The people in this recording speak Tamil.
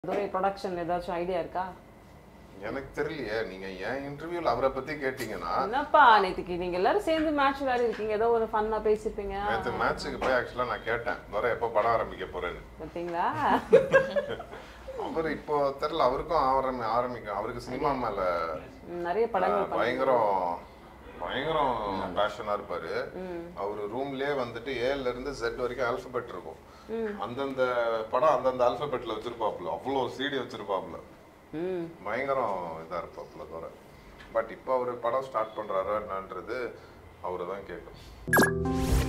துரை ப்ரொடக்ஷன் ஏதாச்சும் ஐடியா இருக்கா எனக்கு தெரியலையே நீங்க ஏன் இன்டர்வியூல அவரை பத்தி கேட்டீங்கன்னா என்னப்பா நேற்றுக்கு நீங்க எல்லாரும் சேர்ந்து மேட்ச் விளையாடி இருக்கீங்க ஏதோ ஒரு ஃபன்னா பேசிப்பீங்க நேற்று மேட்ச்சுக்கு போய் ஆக்சுவலா நான் கேட்டேன் வர எப்போ படம் ஆரம்பிக்க போறேன்னு பார்த்தீங்களா அவர் இப்போ தெரியல அவருக்கும் ஆரம்பி ஆரம்பிக்கும் அவருக்கு சினிமா மேல ம், நிறைய படங்கள் ஆஹ், பயங்கரம் பயங்கரம் பேஷனா இருப்பாரு அவர் ரூம்லயே வந்துட்டு ஏல இருந்து ஜெட் வரைக்கும் ஆல்பபெட் இருக்கும் அந்தந்த படம் அந்தந்த ஆல்பபெட்ல வச்சிருப்பாப்புல அவ்வளோ சிடி வச்சிருப்பாப்புல ம் பயங்கரம் இதா இருப்பாப்புல தவிர பட் இப்போ அவர் படம் ஸ்டார்ட் பண்றாரா என்னன்றது அவரை தான் கேட்கும்